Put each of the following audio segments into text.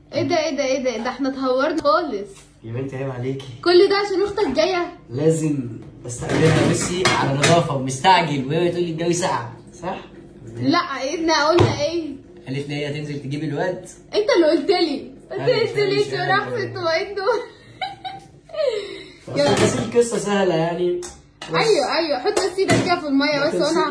ايه ده ايه ده ايه ده ده احنا اتهورنا خالص يا بنتي عيب عليكي كل ده عشان اختك جايه لازم استقبلها بصي على نظافه ومستعجل وهي تقول لي الجو ساقع صح؟ لا احنا قلنا ايه قالت لي هي تنزل تجيب الواد انت اللي قلت لي ما أنا مش تنزليش مش وراح عارف. في الطبقين دول اصل بس القصه سهله يعني بس ايوه ايوه حط بس ايدك كده في الميه بس وانا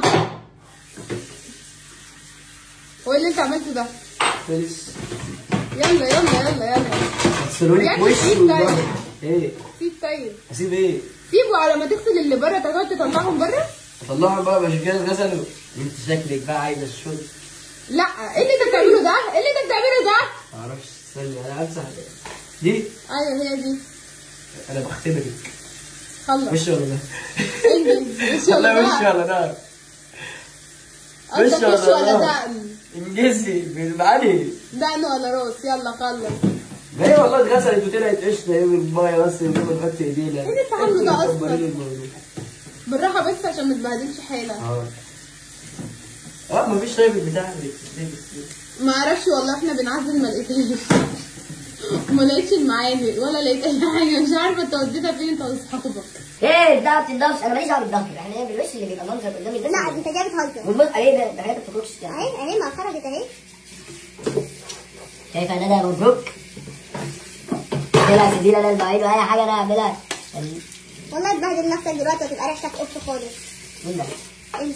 هو إيه اللي انت عملته ده خلص يلا يلا يلا يلا اغسلوا لك يعني وشي سيب وظهري طيب. ايه سيب طيب اسيب ايه؟ سيبه على ما تغسل اللي بره تقعد تطلعهم بره اطلعهم بقى مش كده غسلوا انت شكلك بقى عايزه الشغل لا ايه اللي انت بتعمله ده ايه اللي انت بتعمله ده معرفش استني انا همسح دي ايوه هي دي انا بختبرك خلص وش ولا ده؟ انجز وش والله ولا وش ده ولا ده؟ قصدك وش وش ولا ولا ده؟ دقن انجزي بالمعاني دقن ولا راس يلا خلص ما هي والله اتغسلت وطلعت قشطه يوم المايه بس يوم ما نحط ايدينا ايه اللي انت عامله ده انتوا اصلا؟ مكبرين الموضوع. بالراحه بس عشان ما تبهدلش حالك اه اه مفيش طيب البتاع اللي بتتلبس ما اعرفش والله احنا بنعزل ما لقيتهاش ما لقيتش المعادن ولا لقيت اي حاجه مش عارفه انت وديتها فين انت واصحابك ايه ده ما بتنضفش انا ماليش دعوه بالضفر احنا ايه بالوش اللي بيبقى منظر قدامي ده لا انت جاي بتهزر بتبص عليه ده ده حاجات ما بتخرجش يعني اهي اهي ما خرجت اهي شايفه ان انا مبروك طلع سيدي انا البعيد واي حاجه انا اعملها يعني والله تبهدل نفسك دلوقتي وتبقى ريحتك قف خالص مين ده؟ انت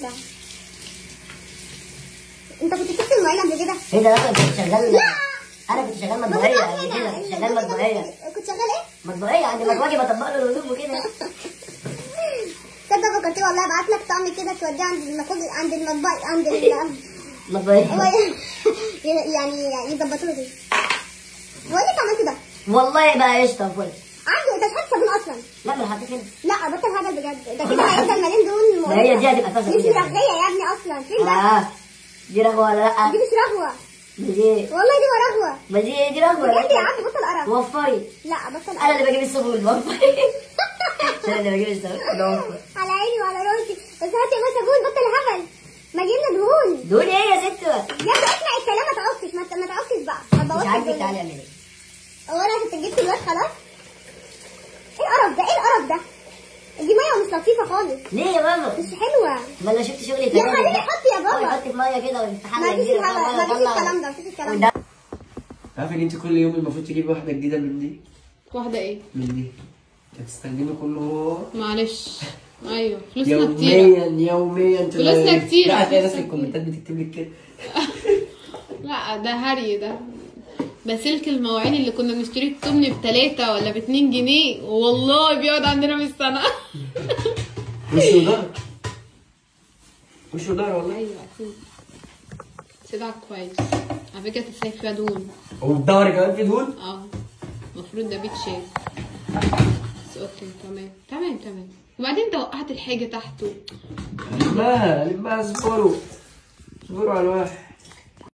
انت كنت بتغسل المواعين قبل كده؟ ايه ده انا كنت شغال لا انا كنت شغال ما مطبخيه بتقولش قبل كده. كده كنت شغال الراجل ده مطبخيه كنت- كنت شغال ايه؟ مطبخيه عند مطبخي بطبق له الهدوم وكده تصدق فكرتني والله ابعت لك طعم كده توديه عند المكوج عند المطبخ عند ال هو مطبخيه يعني يظبطوا لي بقول لك عملت ده والله بقى قشطه فل عنده انت مش حاطط صابون اصلا لا ما انا حطيت هنا لا بطل هبل بجد ده كده هيفضل مليان دهون ما هي دي هتبقى فاسدة مش دي. مرغيه يا ابني اصلا فين ده؟ اه دي رغوه ولا لا؟ دي مش رهوه ما دي والله دي رهوه ما دي دي رغوه بجد يا عم بطل قرف وفري لا بطل انا قرف اللي بجيب السبول وفري انا اللي بجيب السبول وفري على عيني وعلى راسي بس هات يا باشا جول بطل هبل مليانه دهون دول ايه يا ست يا ابني اسمع الكلام ما تعكش ما ما تعكش بقى ما مش تبوظش عاجبك الدنيا. تعالي اعملي هو انا كنت جبت الواد خلاص ايه القرف ده ايه القرف ده دي ميه مش لطيفه خالص ليه يا ماما؟ مش حلوه ما انا شفت شغلي يا حبيبي حط يا بابا. حط في ميه كده وانت ما فيش الهوا ما فيش الكلام ده ما فيش الكلام ده عارف ان انت كل يوم المفروض تجيبي واحده جديده من دي واحده ايه من دي هتستخدمي كله معلش ايوه فلوسنا كتير يوميا يوميا انت فلوسنا كتيرة. لا هتلاقي ناس في فلوسنا الكومنتات بتكتب لك كده لا ده هري ده ده سلك المواعين اللي كنا بنشتريه التمن بتلاتة ولا باتنين جنيه والله بيقعد عندنا من السنة وش وضهر وش وضهر والله ايوه اكيد سيبها كويس على فكرة تسيب فيها دهون وبضهري كمان في دهون اه المفروض ده بيت شيف بس اوكي تمام تمام تمام وبعدين انت وقعت الحاجة تحته لمها لمها اصبروا اصبروا على الواحد